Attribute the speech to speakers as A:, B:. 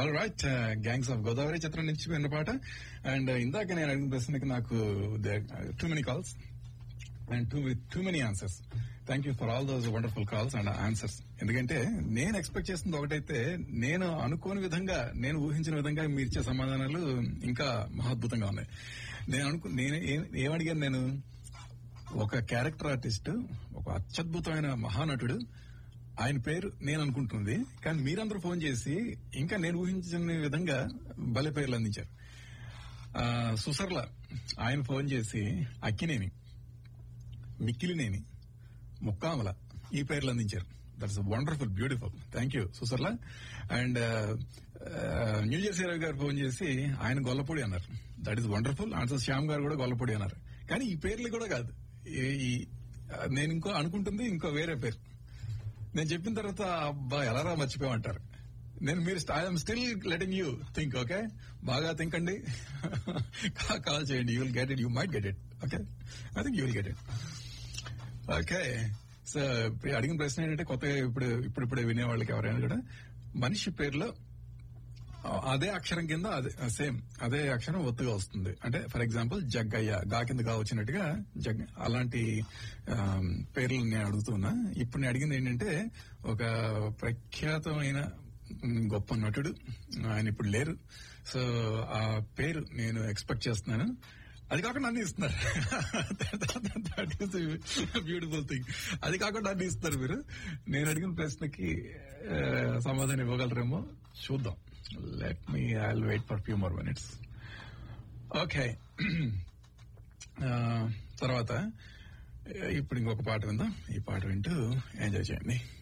A: all right gangs of Godavari చిత్రం నుంచి విన్న పాట అండ్ ఇందాక నేను అడిగిన ప్రశ్నకి నాకు too many calls and too too many answers thank you for all those wonderful calls and answers ఎందుకంటే నేను ఎక్స్పెక్ట్ చేస్తుంది ఒకటైతే నేను అనుకోని విధంగా నేను ఊహించిన విధంగా మీరు ఇచ్చే సమాధానాలు ఇంకా మహాద్భుతంగా ఉన్నాయి నేను అనుకు నేను ఏం- ఏమడిగాను నేను ఒక క్యారెక్టర్ ఆర్టిస్ట్ ఒక అత్యద్భుతమైన మహానటుడు ఆయన పేరు నేను అనుకుంటుంది కానీ మీరందరూ ఫోన్ చేసి ఇంకా నేను ఊహించిన విధంగా భలే పేర్లు అందించారు ఆ, సుసర్ల ఆయన ఫోన్ చేసి అక్కినేని మిక్కిలినేని ముక్కామల ఈ పేర్లు అందించారు that's wonderful beautiful thank you Susarla and New Jersey Ravi గారు ఫోన్ చేసి ఆయన గొల్లపూడి అన్నారు that is wonderful answer Shyam గారు కూడా గొల్లపూడి అన్నారు కానీ ఈ పేర్లు కూడా కాదు ఈ- ఈ ఆ, నేను ఇంకో అనుకుంటుంది ఇంకో వేరే పేరు నేను చెప్పిన తర్వాత అబ్బా ఎలారా మర్చిపోయామంటారు నేను మీరు I'm still letting you think okay బాగా థింక్ అండి కాల్ చేయండి you will get it you might get it okay I think you will get it okay so ఇప్పుడు అడిగిన ప్రశ్న ఏంటంటే కొత్తగా ఇప్పుడు ఇప్పుడు ఇప్పుడే వినే వాళ్ళకి ఎవరైనా కూడా మనిషి పేరులో ఆ, అదే అక్షరం కింద అదే సేమ్ అదే అక్షరం ఒత్తుగా వస్తుంది అంటే ఫర్ ఎగ్జాంపుల్ జగ్గయ్య గా కింద గా వచ్చినట్టుగా జగ్ అలాంటి ఆ, పేర్లు నేను అడుగుతున్నా ఇప్పుడు నేను అడిగింది ఏంటంటే ఒక ప్రఖ్యాతమైన ఉమ్, గొప్ప నటుడు ఆయన ఇప్పుడు లేరు సో ఆ పేరు నేను ఎక్స్పెక్ట్ చేస్తున్నాను అది కాకుండా అన్ని ఇస్తున్నారు దట్ ఈస్ బ్యూటిఫుల్ థింగ్ అది కాకుండా అన్ని ఇస్తున్నారు మీరు నేను అడిగిన ప్రశ్నకి ఆ, సమాధానం ఇవ్వగలరేమో చూద్దాం let me I wait for few more minutes okay తర్వాత ఇప్పుడు ఇంకొక పాట విందాం ఈ పాట వింటూ ఎంజాయ్ చేయండి